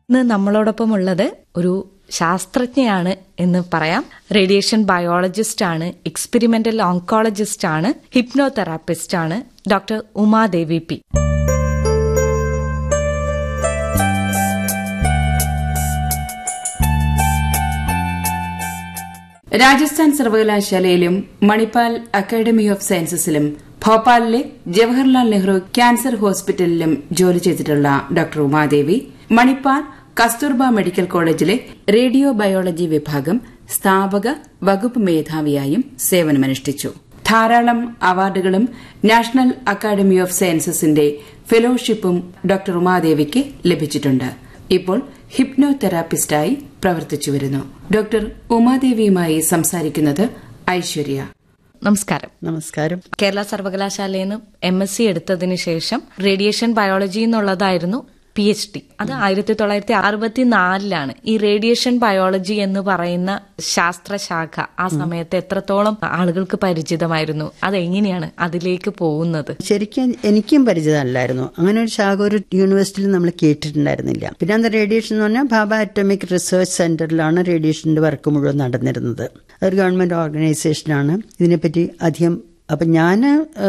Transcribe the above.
ഇന്ന് നമ്മളോടൊപ്പം ഉള്ളത് ഒരു ശാസ്ത്രജ്ഞയാണ് എന്ന് പറയാം റേഡിയേഷൻ ബയോളജിസ്റ്റ് ആണ് എക്സ്പെരിമെന്റൽ ഓങ്കോളജിസ്റ്റ് ആണ് ഹിപ്നോതെറാപ്പിസ്റ്റ് ആണ് ഡോക്ടർ ഉമാദേവി പി രാജസ്ഥാൻ സർവകലാശാലയിലും മണിപ്പാൽ അക്കാദമി ഓഫ് സയൻസസിലും ഭോപ്പാലിലെ ജവഹർലാൽ നെഹ്റു ക്യാൻസർ ഹോസ്പിറ്റലിലും ജോലി ചെയ്തിട്ടുള്ള ഡോക്ടർ ഉമാദേവി മണിപ്പാൽ കസ്തൂർബ മെഡിക്കൽ കോളേജിലെ റേഡിയോ ബയോളജി വിഭാഗം സ്ഥാപക വകുപ്പ് മേധാവിയായും സേവനമനുഷ്ഠിച്ചു ധാരാളം അവാർഡുകളും നാഷണൽ അക്കാദമി ഓഫ് സയൻസസിന്റെ ഫെലോഷിപ്പും ഡോക്ടർ ഉമാദേവിക്ക് ലഭിച്ചിട്ടുണ്ട് ഇപ്പോൾ ഹിപ്നോ തെറാപ്പിസ്റ്റായി പ്രവർത്തിച്ചു വരുന്നു ഡോക്ടർ ഉമാദേവിയുമായി സംസാരിക്കുന്നത് ഐശ്വര്യ നമസ്കാരം നമസ്കാരം കേരള സർവകലാശാലയിൽ നിന്ന് എം എസ് സി എടുത്തതിന് ശേഷം റേഡിയേഷൻ ബയോളജി എന്നുള്ളതായിരുന്നു പി എച്ച് ഡി അത് ആയിരത്തി തൊള്ളായിരത്തി അറുപത്തിനാലിലാണ് ഈ റേഡിയേഷൻ ബയോളജി എന്ന് പറയുന്ന ശാസ്ത്രശാഖ ആ സമയത്ത് എത്രത്തോളം ആളുകൾക്ക് പരിചിതമായിരുന്നു അതെങ്ങനെയാണ് അതിലേക്ക് പോകുന്നത് ശരിക്കും എനിക്കും പരിചിതമല്ലായിരുന്നു അങ്ങനെ ഒരു ശാഖ ഒരു യൂണിവേഴ്സിറ്റിയിൽ നമ്മൾ കേട്ടിട്ടുണ്ടായിരുന്നില്ല പിന്നെ അന്ന് റേഡിയേഷൻ എന്ന് പറഞ്ഞാൽ ഭാബ അറ്റോമിക് റിസർച്ച് സെന്ററിലാണ് റേഡിയേഷന്റെ വർക്ക് മുഴുവൻ നടന്നിരുന്നത് അതൊരു ഗവൺമെന്റ് ഓർഗനൈസേഷനാണ് ഇതിനെപ്പറ്റി അധികം അപ്പം ഞാൻ